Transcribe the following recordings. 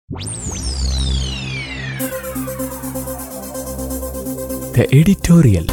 The editorial.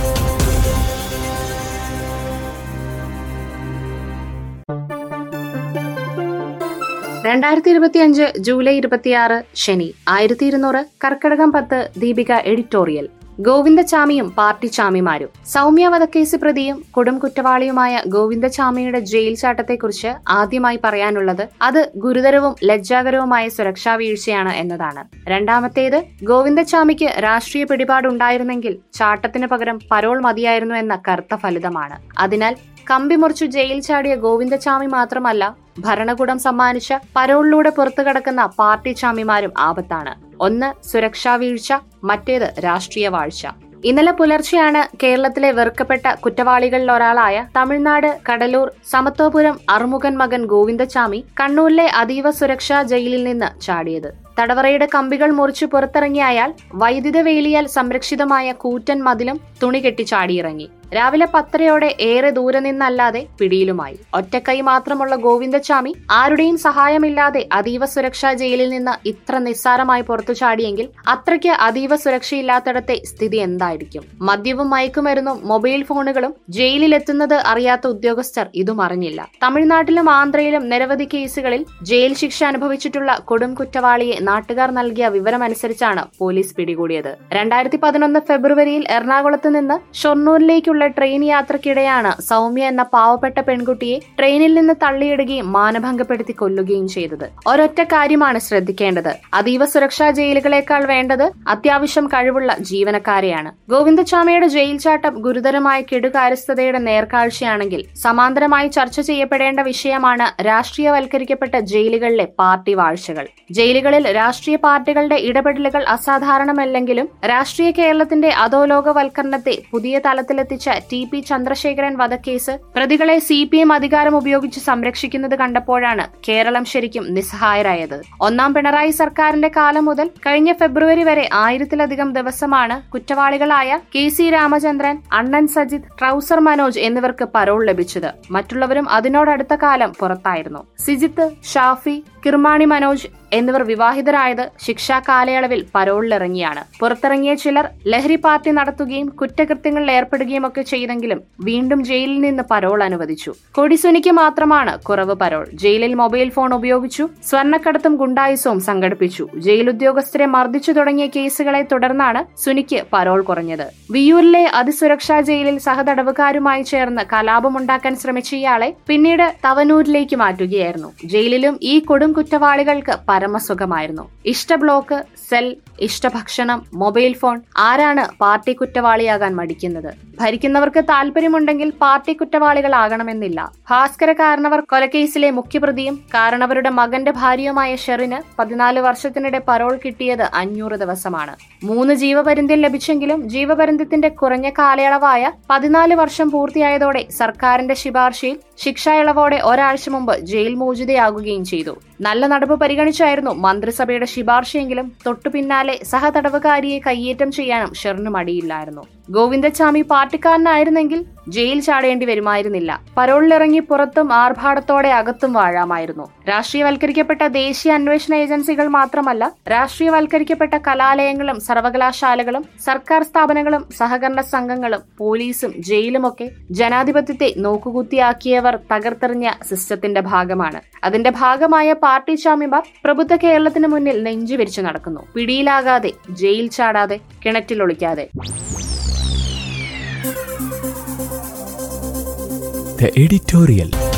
രണ്ടായിരത്തി ഇരുപത്തിയഞ്ച് July ഇരുപത്തിയാറ് ശനി ആയിരത്തി ഇരുന്നൂറ് കർക്കടകം പത്ത് ദീപിക എഡിറ്റോറിയൽ ഗോവിന്ദചാമിയും പാർട്ടി ചാമിമാരും സൗമ്യ വധക്കേസ് പ്രതിയും കൊടും കുറ്റവാളിയുമായ ഗോവിന്ദചാമിയുടെ ജയിൽ ചാട്ടത്തെക്കുറിച്ച് ആദ്യമായി പറയാനുള്ളത് അത് ഗുരുതരവും ലജ്ജാകരവുമായ സുരക്ഷാ വീഴ്ചയാണ് എന്നതാണ് രണ്ടാമത്തേത് ഗോവിന്ദചാമിക്ക് രാഷ്ട്രീയ പിടിപാടുണ്ടായിരുന്നെങ്കിൽ ചാട്ടത്തിന് പകരം പരോൾ മതിയായിരുന്നു എന്ന കറുത്ത ഫലിതമാണ് അതിനാൽ കമ്പി മുറിച്ചു ജയിൽ ചാടിയ ഗോവിന്ദചാമി മാത്രമല്ല ഭരണകൂടം സമ്മാനിച്ച പരോളിലൂടെ പുറത്തു കടക്കുന്ന പാർട്ടി ചാമിമാരും ആപത്താണ് ഒന്ന് സുരക്ഷാ വീഴ്ച മറ്റേത് രാഷ്ട്രീയ വാഴ്ച ഇന്നലെ പുലർച്ചെയാണ് കേരളത്തിലെ വെറുക്കപ്പെട്ട കുറ്റവാളികളിൽ ഒരാളായ തമിഴ്നാട് കടലൂർ സമത്വപുരം അറുമുഖൻ മകൻ ഗോവിന്ദചാമി കണ്ണൂരിലെ അതീവ സുരക്ഷാ ജയിലിൽ നിന്ന് ചാടിയത് തടവറയുടെ കമ്പികൾ മുറിച്ചു പുറത്തിറങ്ങിയ അയാൾ വൈദ്യുത വേലിയാൽ സംരക്ഷിതമായ കൂറ്റൻ മതിലും തുണി കെട്ടി ചാടിയിറങ്ങി രാവിലെ പത്തരയോടെ ഏറെ ദൂരെ നിന്നല്ലാതെ പിടിയിലുമായി ഒറ്റക്കൈ മാത്രമുള്ള ഗോവിന്ദചാമി ആരുടെയും സഹായമില്ലാതെ അതീവ സുരക്ഷാ ജയിലിൽ നിന്ന് ഇത്ര നിസ്സാരമായി പുറത്തു ചാടിയെങ്കിൽ അത്രയ്ക്ക് അതീവ സുരക്ഷയില്ലാത്തിടത്തെ സ്ഥിതി എന്തായിരിക്കും മദ്യവും മയക്കുമരുന്നും മൊബൈൽ ഫോണുകളും ജയിലിലെത്തുന്നത് അറിയാത്ത ഉദ്യോഗസ്ഥർ ഇതും അറിഞ്ഞില്ല തമിഴ്നാട്ടിലും ആന്ധ്രയിലും നിരവധി കേസുകളിൽ ജയിൽ ശിക്ഷ അനുഭവിച്ചിട്ടുള്ള കൊടും കുറ്റവാളിയെ നാട്ടുകാർ നൽകിയ വിവരമനുസരിച്ചാണ് പോലീസ് പിടികൂടിയത് രണ്ടായിരത്തി പതിനൊന്ന് ഫെബ്രുവരിയിൽ എറണാകുളത്ത് നിന്ന് ഷൊർണൂരിലേക്കുള്ള ട്രെയിൻ യാത്രക്കിടെയാണ് സൗമ്യ എന്ന പാവപ്പെട്ട പെൺകുട്ടിയെ ട്രെയിനിൽ നിന്ന് തള്ളിയിടുകയും മാനഭംഗപ്പെടുത്തി കൊല്ലുകയും ചെയ്തത് ഒരൊറ്റ കാര്യമാണ് ശ്രദ്ധിക്കേണ്ടത് അതീവ സുരക്ഷാ ജയിലുകളേക്കാൾ വേണ്ടത് അത്യാവശ്യം കഴിവുള്ള ജീവനക്കാരെയാണ് ഗോവിന്ദചാമിയുടെ ജയിൽ ചാട്ടം ഗുരുതരമായ കെടുകാര്യസ്ഥതയുടെ നേർക്കാഴ്ചയാണെങ്കിൽ സമാന്തരമായി ചർച്ച ചെയ്യപ്പെടേണ്ട വിഷയമാണ് രാഷ്ട്രീയവൽക്കരിക്കപ്പെട്ട ജയിലുകളിലെ പാർട്ടി വാഴ്ചകൾ ജയിലുകളിൽ രാഷ്ട്രീയ പാർട്ടികളുടെ ഇടപെടലുകൾ അസാധാരണമല്ലെങ്കിലും രാഷ്ട്രീയ കേരളത്തിന്റെ അധോലോകവൽക്കരണത്തെ പുതിയ തലത്തിലെത്തിച്ച ടി പി ചന്ദ്രശേഖരൻ വധക്കേസ് പ്രതികളെ സി പി എം അധികാരം ഉപയോഗിച്ച് സംരക്ഷിക്കുന്നത് കണ്ടപ്പോഴാണ് കേരളം ശരിക്കും നിസ്സഹായരായത് ഒന്നാം പിണറായി സർക്കാരിന്റെ കാലം മുതൽ കഴിഞ്ഞ ഫെബ്രുവരി വരെ ആയിരത്തിലധികം ദിവസമാണ് കുറ്റവാളികളായ കെ സി രാമചന്ദ്രൻ അണ്ണൻ സജിത് ട്രൗസർ മനോജ് എന്നിവർക്ക് പരോൾ ലഭിച്ചത് മറ്റുള്ളവരും അതിനോടടുത്ത കാലം പുറത്തായിരുന്നു സിജിത്ത് ഷാഫി കിർമാണി മനോജ് എന്നിവർ വിവാഹിതരായത് ശിക്ഷാ കാലയളവിൽ പരോളിലിറങ്ങിയാണ് പുറത്തിറങ്ങിയ ചിലർ ലഹരി പാർട്ടി നടത്തുകയും കുറ്റകൃത്യങ്ങളിൽ ഏർപ്പെടുകയും ഒക്കെ ചെയ്തെങ്കിലും വീണ്ടും ജയിലിൽ നിന്ന് പരോൾ അനുവദിച്ചു കൊടിസുനിക്ക് മാത്രമാണ് കുറവ് പരോൾ ജയിലിൽ മൊബൈൽ ഫോൺ ഉപയോഗിച്ചു സ്വർണ്ണക്കടത്തും ഗുണ്ടായുസവും സംഘടിപ്പിച്ചു ജയിൽ ഉദ്യോഗസ്ഥരെ മർദ്ദിച്ചു തുടങ്ങിയ കേസുകളെ തുടർന്നാണ് സുനിക്ക് പരോൾ കുറഞ്ഞത് വിയൂരിലെ അതിസുരക്ഷാ ജയിലിൽ സഹതടവുകാരുമായി ചേർന്ന് കലാപമുണ്ടാക്കാൻ ശ്രമിച്ച ഇയാളെ പിന്നീട് തവനൂരിലേക്ക് മാറ്റുകയായിരുന്നു ജയിലിലും ഈ കൊടും കുറ്റവാളികൾക്ക് പരമസുഖമായിരുന്നു ഇഷ്ട ബ്ലോക്ക് സെൽ ഇഷ്ടഭക്ഷണം മൊബൈൽ ഫോൺ ആരാണ് പാർട്ടി കുറ്റവാളിയാകാൻ മടിക്കുന്നത് ഭരിക്കുന്നവർക്ക് താല്പര്യമുണ്ടെങ്കിൽ പാർട്ടി കുറ്റവാളികളാകണമെന്നില്ല ഭാസ്കര കാരണവർ കൊലക്കേസിലെ മുഖ്യപ്രതിയും കാരണവരുടെ മകന്റെ ഭാര്യയുമായ ഷെറിന് പതിനാല് വർഷത്തിനിടെ പരോൾ കിട്ടിയത് അഞ്ഞൂറ് ദിവസമാണ് മൂന്ന് ജീവപര്യന്തം ലഭിച്ചെങ്കിലും ജീവപര്യന്തത്തിന്റെ കുറഞ്ഞ കാലയളവായ പതിനാല് വർഷം പൂർത്തിയായതോടെ സർക്കാരിന്റെ ശുപാർശയിൽ ശിക്ഷാ ഇളവോടെ ഒരാഴ്ച മുമ്പ് ജയിൽ മോചിതയാകുകയും ചെയ്തു നല്ല നടപ്പ് പരിഗണിച്ചായിരുന്നു മന്ത്രിസഭയുടെ ശുപാർശയെങ്കിലും തൊട്ടു പിന്നാലെ സഹതടവുകാരിയെ കയ്യേറ്റം ചെയ്യാനും ഷെറിന് മടിയില്ലായിരുന്നു ഗോവിന്ദചാമി പാർട്ടിക്കാരനായിരുന്നെങ്കിൽ ജയിൽ ചാടേണ്ടി വരുമായിരുന്നില്ല പരോളിലിറങ്ങി പുറത്തും ആർഭാടത്തോടെ അകത്തും വാഴാമായിരുന്നു രാഷ്ട്രീയവൽക്കരിക്കപ്പെട്ട ദേശീയ അന്വേഷണ ഏജൻസികൾ മാത്രമല്ല രാഷ്ട്രീയവൽക്കരിക്കപ്പെട്ട കലാലയങ്ങളും സർവകലാശാലകളും സർക്കാർ സ്ഥാപനങ്ങളും സഹകരണ സംഘങ്ങളും പോലീസും ജയിലുമൊക്കെ ജനാധിപത്യത്തെ നോക്കുകുത്തിയാക്കിയവർ തകർത്തെറിഞ്ഞ സിസ്റ്റത്തിന്റെ ഭാഗമാണ് അതിന്റെ ഭാഗമായ പാർട്ടി ചാമ്യമാർ പ്രബുദ്ധ കേരളത്തിന് മുന്നിൽ നെഞ്ചുവിരിച്ചു നടക്കുന്നു പിടിയിലാകാതെ ജയിൽ ചാടാതെ കിണറ്റിലൊളിക്കാതെ The editorial.